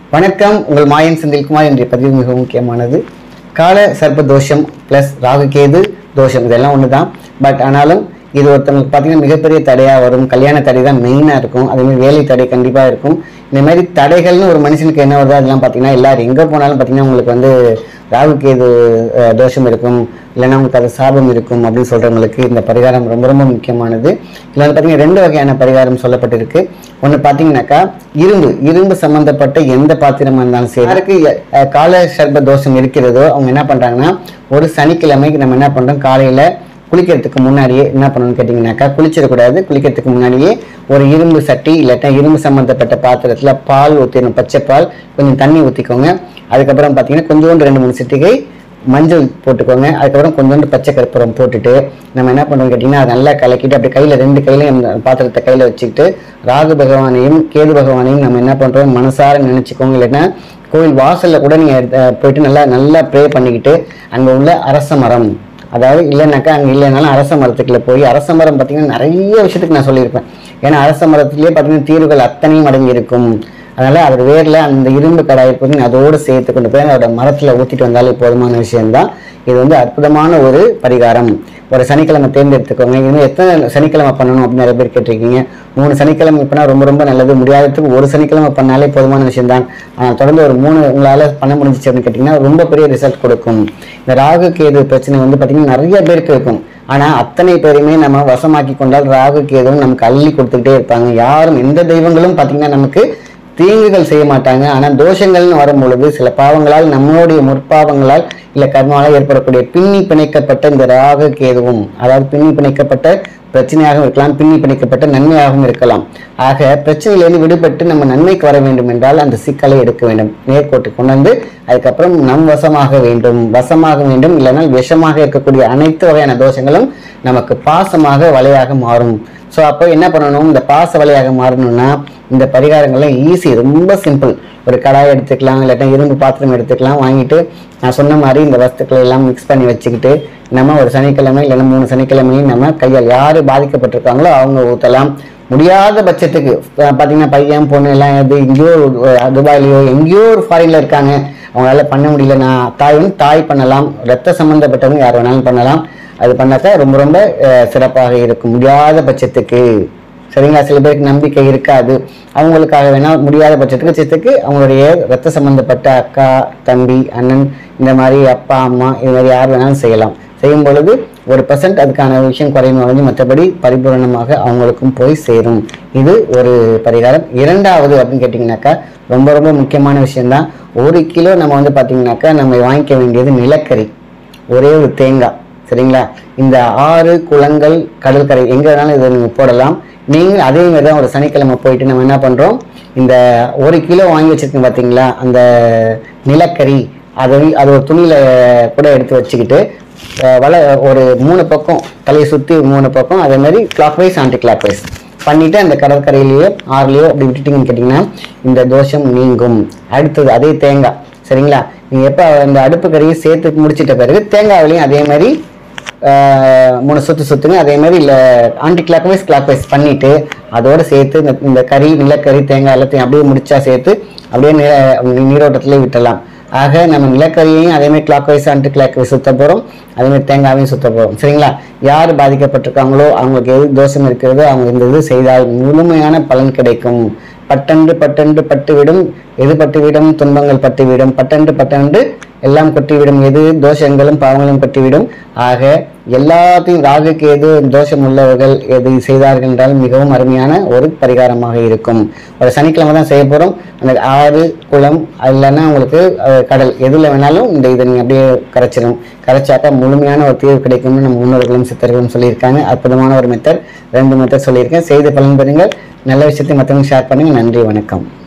வணக்கம் உங்கள் மாயன் செந்தில்குமார் என்ற பதிவு மிகவும் முக்கியமானது கால சர்ப்ப தோஷம் ப்ளஸ் ராகுகேது தோஷம் இதெல்லாம் ஒன்று தான் பட் ஆனாலும் இது ஒருத்தவங்களுக்கு பார்த்தீங்கன்னா மிகப்பெரிய தடையாக வரும் கல்யாண தடை தான் மெயினாக இருக்கும் அதேமாதிரி வேலை தடை கண்டிப்பாக இருக்கும் இந்த மாதிரி தடைகள்னு ஒரு மனுஷனுக்கு என்ன வருதோ அதெல்லாம் பார்த்தீங்கன்னா எல்லாரும் எங்கே போனாலும் பார்த்தீங்கன்னா உங்களுக்கு வந்து ராகுகேது அஹ், தோஷம் இருக்கும் இல்லைன்னா உங்களுக்கு அது சாபம் இருக்கும் அப்படின்னு சொல்கிறவங்களுக்கு இந்த பரிகாரம் ரொம்ப ரொம்ப முக்கியமானது இதில் வந்து பார்த்தீங்கன்னா ரெண்டு வகையான பரிகாரம் சொல்லப்பட்டிருக்கு ஒன்று பார்த்தீங்கன்னாக்கா இரும்பு இரும்பு சம்மந்தப்பட்ட எந்த பாத்திரமா இருந்தாலும் சரி யாருக்கு அஹ், கால சர்ப்ப தோஷம் இருக்கிறதோ அவங்க என்ன பண்ணுறாங்கன்னா ஒரு சனிக்கிழமைக்கு நம்ம என்ன பண்ணுறோம் காலையில் குளிக்கிறதுக்கு முன்னாடியே என்ன பண்ணணும்னு கேட்டிங்கனாக்கா குளிச்சிடக்கூடாது குளிக்கிறதுக்கு முன்னாடியே ஒரு இரும்பு சட்டி இல்லாட்டா இரும்பு சம்மந்தப்பட்ட பாத்திரத்தில் பால் ஊற்றிடணும் பச்சை பால் கொஞ்சம் தண்ணி ஊற்றிக்கோங்க அதுக்கப்புறம் பார்த்தீங்கன்னா கொஞ்சோண்டு ரெண்டு மூணு சிட்டிகை மஞ்சள் போட்டுக்கோங்க அதுக்கப்புறம் கொஞ்சோண்டு பச்சை கற்பூரம் போட்டுட்டு நம்ம என்ன பண்ணுறோம் கேட்டிங்கன்னா அதை நல்லா கலக்கிட்டு அப்படி கையில் ரெண்டு கையிலையும் அந்த பாத்திரத்தை கையில் வச்சுக்கிட்டு ராகு பகவானையும் கேது பகவானையும் நம்ம என்ன பண்ணுறோம் மனசார நினச்சிக்கோங்க இல்லைன்னா கோவில் வாசலில் கூட நீங்கள் போயிட்டு நல்லா நல்லா ப்ரே பண்ணிக்கிட்டு அங்கே உள்ள அரச மரம் அதாவது இல்லைனாக்கா அங்கே இல்லைனாலும் அரச மரத்துக்குள்ள போய் அரச மரம் பார்த்தீங்கன்னா நிறைய விஷயத்துக்கு நான் சொல்லியிருப்பேன் ஏன்னா அரச மரத்துலேயே பார்த்தீங்கன்னா தீர்வுகள் அத்தனையும் அடங்கி இருக்கும் அதனால அவர் வேர்ல அந்த இரும்பு கடாயை போய் அதோடு சேர்த்து கொண்டு போய் அதோட மரத்தில் ஊற்றிட்டு வந்தாலே போதுமான விஷயம்தான் இது வந்து அற்புதமான ஒரு பரிகாரம் ஒரு சனிக்கிழமை தேர்ந்தெடுத்துக்கோங்க இன்னும் எத்தனை சனிக்கிழமை பண்ணணும் அப்படின்னு நிறைய பேர் கேட்டிருக்கீங்க மூணு சனிக்கிழமை பண்ணா ரொம்ப ரொம்ப நல்லது முடியாததுக்கு ஒரு சனிக்கிழமை பண்ணாலே போதுமான விஷயம்தான் ஆனால் தொடர்ந்து ஒரு மூணு உங்களால் பண்ண முடிஞ்சிச்சு அப்படின்னு கேட்டிங்கன்னா ரொம்ப பெரிய ரிசல்ட் கொடுக்கும் இந்த ராகு கேது பிரச்சனை வந்து பார்த்திங்கன்னா நிறைய பேருக்கு இருக்கும் ஆனால் அத்தனை பேரையுமே நம்ம வசமாக்கி கொண்டால் ராகு கேதுவும் நமக்கு அள்ளி கொடுத்துக்கிட்டே இருப்பாங்க யாரும் எந்த தெய்வங்களும் பார்த்திங்கன்னா நமக்கு தீங்குகள் செய்ய மாட்டாங்க ஆனால் தோஷங்கள்னு வரும் பொழுது சில பாவங்களால் நம்மளுடைய முற்பாவங்களால் இல்லை கர்மாவால் ஏற்படக்கூடிய பின்னி பிணைக்கப்பட்ட இந்த ராகு கேதுவும் அதாவது பின்னி பிணைக்கப்பட்ட பிரச்சனையாகவும் இருக்கலாம் பின்னி பிணைக்கப்பட்ட நன்மையாகவும் இருக்கலாம் ஆக பிரச்சனையிலிருந்து விடுபட்டு நம்ம நன்மைக்கு வர வேண்டும் என்றால் அந்த சிக்கலை எடுக்க வேண்டும் நேர்கோட்டு கொண்டு வந்து அதுக்கப்புறம் நம் வசமாக வேண்டும் வசமாக வேண்டும் இல்லைனால் விஷமாக இருக்கக்கூடிய அனைத்து வகையான தோஷங்களும் நமக்கு பாசமாக வலையாக மாறும் ஸோ அப்போ என்ன பண்ணணும் இந்த பாச வலையாக மாறணும்னா இந்த பரிகாரங்கள்லாம் ஈஸி ரொம்ப சிம்பிள் ஒரு கடாய் எடுத்துக்கலாம் இல்லாட்டா இரும்பு பாத்திரம் எடுத்துக்கலாம் வாங்கிட்டு நான் சொன்ன மாதிரி இந்த வஸ்துக்களை எல்லாம் மிக்ஸ் பண்ணி வச்சுக்கிட்டு நம்ம ஒரு சனிக்கிழமை இல்லைன்னா மூணு சனிக்கிழமையும் நம்ம கையால் யார் பாதிக்கப்பட்டிருக்காங்களோ அவங்க ஊற்றலாம் முடியாத பட்சத்துக்கு அஹ் பார்த்தீங்கன்னா பையன் பொண்ணு எல்லாம் இது எங்கேயோ ஒரு துபாயிலையோ எங்கேயோ ஒரு ஃபாரின்ல இருக்காங்க அவங்களால பண்ண முடியல நான் தாய் வந்து தாய் பண்ணலாம் ரத்த சம்பந்தப்பட்டவங்க யார் வேணாலும் பண்ணலாம் அது பண்ணாக்கா ரொம்ப ரொம்ப அஹ், சிறப்பாக இருக்கும் முடியாத பட்சத்துக்கு சரிங்களா சில பேருக்கு நம்பிக்கை இருக்காது அவங்களுக்காக வேணா முடியாத பட்சத்துக்கு பட்சத்துக்கு அவங்களுடைய ரத்த சம்பந்தப்பட்ட அக்கா தம்பி அண்ணன் இந்த மாதிரி அப்பா அம்மா இது மாதிரி யார் வேணாலும் செய்யலாம் செய்யும் பொழுது ஒரு பர்சன்ட் அதுக்கான விஷயம் குறையும் வந்து மற்றபடி பரிபூரணமாக அவங்களுக்கும் போய் சேரும் இது ஒரு பரிகாரம் இரண்டாவது அப்படின்னு கேட்டிங்கனாக்கா ரொம்ப ரொம்ப முக்கியமான விஷயம்தான் ஒரு கிலோ நம்ம வந்து பார்த்தீங்கன்னாக்கா நம்ம வாங்கிக்க வேண்டியது நிலக்கரி ஒரே ஒரு தேங்காய் சரிங்களா இந்த ஆறு குளங்கள் கடற்கரை எங்கே வேணாலும் இதை நீங்கள் போடலாம் நீங்கள் அதே மாதிரி தான் ஒரு சனிக்கிழமை போயிட்டு நம்ம என்ன பண்ணுறோம் இந்த ஒரு கிலோ வாங்கி வச்சிருக்கோம் பார்த்தீங்களா அந்த நிலக்கரி அதை அது ஒரு துணியில் கூட எடுத்து வச்சுக்கிட்டு அஹ், வல ஒரு மூணு பக்கம் தலையை சுற்றி மூணு பக்கம் அதே மாதிரி clockwise anticlockwise பண்ணிட்டு அந்த கடற்கரையிலேயோ ஆறுலையோ அப்படி விட்டுட்டீங்கன்னு கேட்டிங்கன்னா இந்த தோஷம் நீங்கும் அடுத்தது அதே தேங்காய் சரிங்களா நீங்கள் எப்போ இந்த அடுப்பு கறியை சேர்த்து முடிச்சிட்ட பிறகு தேங்காவிலையும் அதே மாதிரி ஆஹ், மூணு சுற்று சுற்றுங்க அதே மாதிரி இல்லை anticlockwise clockwise பண்ணிவிட்டு அதோடு சேர்த்து இந்த இந்த கறி நிலக்கறி தேங்காய் எல்லாத்தையும் அப்படியே முடிச்சா சேர்த்து அப்படியே நீ நீரோட்டத்திலே விட்டலாம் ஆக நம்ம நிலக்கரியையும் அதே மாதிரி clockwise anticlockwise சுத்த போகிறோம் அதே மாதிரி தேங்காவையும் சுத்த போகிறோம் சரிங்களா யார் பாதிக்கப்பட்டிருக்காங்களோ அவங்களுக்கு எது தோஷம் இருக்கிறதோ அவங்க இந்த இது செய்தால் முழுமையான பலன் கிடைக்கும் பட்டன்று பட்டன்று பட்டுவிடும் எது பட்டுவிடும் துன்பங்கள் பட்டுவிடும் பட்டன்று பட்டன்று எல்லாம் கொட்டிவிடும் எது தோஷங்களும் பாவங்களும் கொட்டிவிடும் ஆக எல்லாத்தையும் ராகுக்கு எது தோஷம் உள்ளவர்கள் எது செய்தார்கள் என்றால் மிகவும் அருமையான ஒரு பரிகாரமாக இருக்கும் ஒரு சனிக்கிழமை தான் செய்ய போகிறோம் அந்த ஆறு குளம் இல்லைன்னா உங்களுக்கு அஹ், கடல் எதில் வேணாலும் இந்த இதை நீங்கள் அப்படியே கரைச்சிடும் கரைச்சாக்கா முழுமையான ஒரு தீர்வு கிடைக்கும்னு நம்ம முன்னோர்களும் சித்தர்களும் சொல்லியிருக்காங்க அற்புதமான ஒரு மெத்தட் ரெண்டு மெத்தட் சொல்லியிருக்கேன் செய்து பலன் பெறுங்கள் நல்ல விஷயத்தை மற்றவங்க ஷேர் பண்ணுங்க நன்றி வணக்கம்